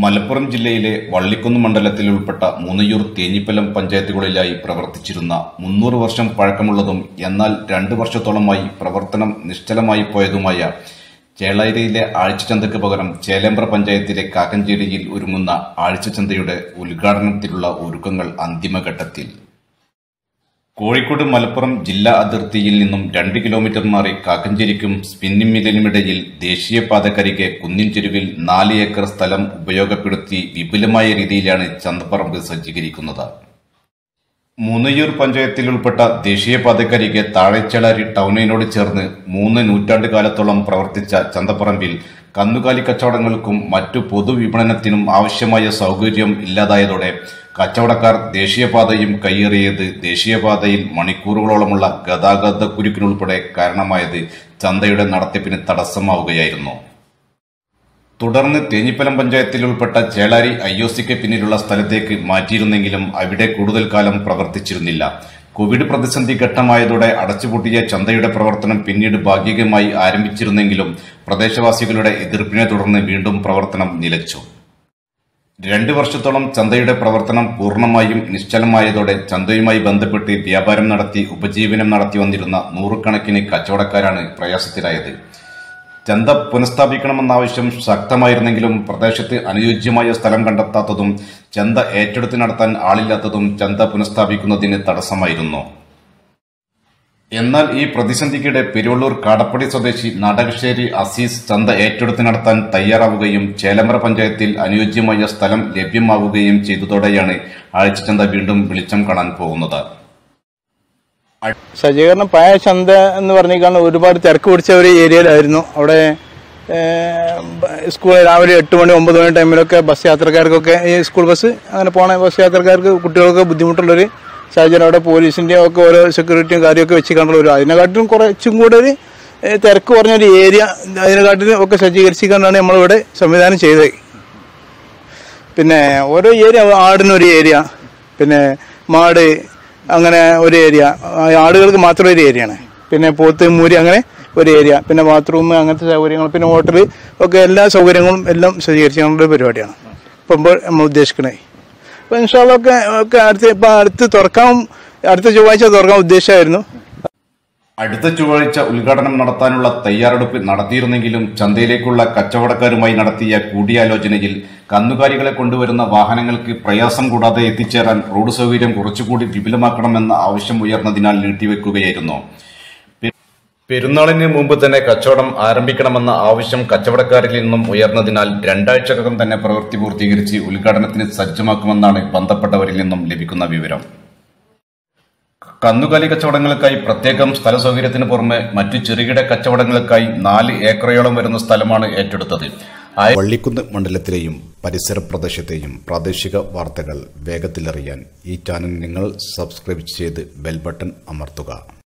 മലപ്പുറം ജില്ലയിലെ വള്ളിക്കുന്ന് മണ്ഡലത്തിൽ ഉൾപ്പെട്ട മൂന്നയൂർ തേഞ്ഞിപ്പലം പഞ്ചായത്തുകളിലായി പ്രവർത്തിച്ചിരുന്ന മുന്നൂറ് വർഷം പഴക്കമുള്ളതും എന്നാൽ രണ്ടു വർഷത്തോളമായി പ്രവർത്തനം നിശ്ചലമായി പോയതുമായ ചേളാരിയിലെ ആഴ്ചച്ചന്തയ്ക്ക് പകരം ചേലേമ്പ്ര പഞ്ചായത്തിലെ കാക്കഞ്ചേരിയിൽ ഒരുങ്ങുന്ന ആഴ്ചച്ചന്തയുടെ ഉദ്ഘാടനത്തിലുള്ള ഒരുക്കങ്ങൾ അന്തിമഘട്ടത്തിൽ കോഴിക്കോട് മലപ്പുറം ജില്ലാ അതിർത്തിയിൽ നിന്നും രണ്ട് കിലോമീറ്റർ മാറി കാക്കഞ്ചേരിക്കും സ്പിന്നിംഗ് മില്ലിനുമിടയിൽ ദേശീയപാതക്കരികെ കുന്നിൻ ചെരുവിൽ നാല് ഏക്കർ സ്ഥലം ഉപയോഗപ്പെടുത്തി വിപുലമായ രീതിയിലാണ് ചന്തപ്പറമ്പ് സജ്ജീകരിക്കുന്നത് മൂന്നയൂർ പഞ്ചായത്തിൽ ഉൾപ്പെട്ട ദേശീയപാതക്കരികെ താഴെച്ചേളാരി ടൗണിനോട് ചേർന്ന് മൂന്ന് നൂറ്റാണ്ട് കാലത്തോളം പ്രവർത്തിച്ച ചന്തപ്പറമ്പിൽ കന്നുകാലി കച്ചവടങ്ങൾക്കും മറ്റു പൊതുവിപണനത്തിനും ആവശ്യമായ സൗകര്യം ഇല്ലാതായതോടെ കച്ചവടക്കാർ ദേശീയപാതയും കയ്യേറിയത് ദേശീയപാതയിൽ മണിക്കൂറുകളോളമുള്ള ഗതാഗത കുരുക്കിനുൾപ്പെടെ കാരണമായത് ചന്തയുടെ നടത്തിപ്പിന് തടസ്സമാവുകയായിരുന്നു തുടർന്ന് തേഞ്ഞിപ്പലം പഞ്ചായത്തിൽ ഉൾപ്പെട്ട ചേളാരി ഐ ഒ സിക്ക് പിന്നിലുള്ള സ്ഥലത്തേക്ക് മാറ്റിയിരുന്നെങ്കിലും അവിടെ കൂടുതൽ കാലം പ്രവർത്തിച്ചിരുന്നില്ല കോവിഡ് പ്രതിസന്ധി ഘട്ടമായതോടെ അടച്ചുപൂട്ടിയ ചന്തയുടെ പ്രവർത്തനം പിന്നീട് ഭാഗികമായി ആരംഭിച്ചിരുന്നെങ്കിലും പ്രദേശവാസികളുടെ എതിർപ്പിനെ തുടർന്ന് വീണ്ടും പ്രവർത്തനം നിലച്ചു രണ്ട് വർഷത്തോളം ചന്തയുടെ പ്രവർത്തനം പൂർണ്ണമായും നിശ്ചലമായതോടെ ചന്തയുമായി ബന്ധപ്പെട്ട് വ്യാപാരം നടത്തി ഉപജീവനം നടത്തി വന്നിരുന്ന നൂറുകണക്കിന് കച്ചവടക്കാരാണ് പ്രയാസത്തിലായത് ചന്ത പുനഃസ്ഥാപിക്കണമെന്ന ആവശ്യം ശക്തമായിരുന്നെങ്കിലും പ്രദേശത്ത് അനുയോജ്യമായ സ്ഥലം കണ്ടെത്താത്തതും ചന്ത ഏറ്റെടുത്ത് നടത്താൻ ആളില്ലാത്തതും ചന്ത പുനഃസ്ഥാപിക്കുന്നതിന് തടസ്സമായിരുന്നു എന്നാൽ ഈ പ്രതിസന്ധിക്കിടെ പെരുവള്ളൂർ കാടപ്പടി സ്വദേശി നാടകശ്ശേരി അസീസ് ചന്ത ഏറ്റെടുത്ത് നടത്താൻ തയ്യാറാവുകയും ചേലമ്പ്ര പഞ്ചായത്തിൽ അനുയോജ്യമായ സ്ഥലം ലഭ്യമാവുകയും ചെയ്തതോടെയാണ് ആഴ്ചച്ചന്ത വീണ്ടും വെളിച്ചം കാണാൻ പോകുന്നത് സജ്ജീകരണം പഴയ ചന്ത എന്ന് പറഞ്ഞേക്കാണ് ഒരുപാട് തിരക്ക് പിടിച്ച ഒരു ഏരിയയിലായിരുന്നു അവിടെ സ്കൂൾ രാവിലെ എട്ട് മണി ഒമ്പത് മണി ടൈമിലൊക്കെ ബസ് യാത്രക്കാർക്കൊക്കെ ഈ സ്കൂൾ ബസ് അങ്ങനെ പോണ ബസ് യാത്രക്കാർക്ക് കുട്ടികൾക്ക് ബുദ്ധിമുട്ടുള്ളൊരു സാഹചര്യം അവിടെ പോലീസിൻ്റെയും ഒക്കെ ഓരോ സെക്യൂരിറ്റിയും കാര്യമൊക്കെ വെച്ച് കണ്ടുള്ള ഒരു അതിനെക്കാട്ടിലും കുറച്ചും കൂടെ ഒരു ഏഹ്, തിരക്ക് കുറഞ്ഞൊരു ഏരിയ അതിനെക്കാട്ടിലും ഒക്കെ സജ്ജീകരിച്ചിട്ടാണ് നമ്മളിവിടെ സംവിധാനം ചെയ്തത് പിന്നെ ഓരോ ഏരിയ ആടിനൊരു ഏരിയ പിന്നെ മാട് അങ്ങനെ ഒരു ഏരിയ ആടുകൾക്ക് മാത്രം ഒരു ഏരിയയാണ് പിന്നെ പോത്ത് മൂരി അങ്ങനെ ഒരു ഏരിയ പിന്നെ ബാത്റൂം അങ്ങനത്തെ സൗകര്യങ്ങൾ പിന്നെ ഹോട്ടൽ ഒക്കെ എല്ലാ സൗകര്യങ്ങളും എല്ലാം സജ്ജീകരിച്ചുകൊണ്ടുള്ള ഒരു പരിപാടിയാണ് ഇപ്പം ഇപ്പോൾ നമ്മൾ ഉദ്ദേശിക്കുന്നത് അപ്പോൾ ഇൻഷാല്ലൊക്കെ ഒക്കെ അടുത്ത് ഇപ്പം അടുത്ത് തുറക്കാൻ അടുത്ത ചൊവ്വാഴ്ച തുറക്കാൻ ഉദ്ദേശമായിരുന്നു അടുത്ത ചൊവ്വാഴ്ച ഉദ്ഘാടനം നടത്താനുള്ള തയ്യാറെടുപ്പ് നടത്തിയിരുന്നെങ്കിലും ചന്തയിലേക്കുള്ള കച്ചവടക്കാരുമായി നടത്തിയ കൂടിയാലോചനയിൽ കന്നുകാലികളെ കൊണ്ടുവരുന്ന വാഹനങ്ങൾക്ക് പ്രയാസം കൂടാതെ എത്തിച്ചേരാൻ റോഡ് സൗകര്യം കുറച്ചുകൂടി വിപുലമാക്കണമെന്ന ആവശ്യം ഉയർന്നതിനാൽ നീട്ടിവെക്കുകയായിരുന്നു പെ- പെരുന്നാളിന് മുമ്പ് തന്നെ കച്ചവടം ആരംഭിക്കണമെന്ന ആവശ്യം കച്ചവടക്കാരിൽ നിന്നും ഉയർന്നതിനാൽ രണ്ടാഴ്ചക്കകം തന്നെ പ്രവൃത്തി പൂർത്തീകരിച്ച് ഉദ്ഘാടനത്തിന് സജ്ജമാക്കുമെന്നാണ് ബന്ധപ്പെട്ടവരിൽ നിന്നും ലഭിക്കുന്ന വിവരം കന്നുകാലി കച്ചവടങ്ങൾക്കായി പ്രത്യേകം സ്ഥല സൗകര്യത്തിന് പുറമെ മറ്റു ചെറുകിട കച്ചവടങ്ങൾക്കായി നാല് ഏക്കറയോളം വരുന്ന സ്ഥലമാണ് ഏറ്റെടുത്തത് വള്ളിക്കുന്ന് മണ്ഡലത്തിലെയും പരിസര പ്രദേശത്തെയും പ്രാദേശിക വാർത്തകൾ വേഗത്തിലറിയാൻ ഈ ചാനൽ നിങ്ങൾ സബ്സ്ക്രൈബ് ചെയ്ത് ബെൽ ബട്ടൺ അമർത്തുക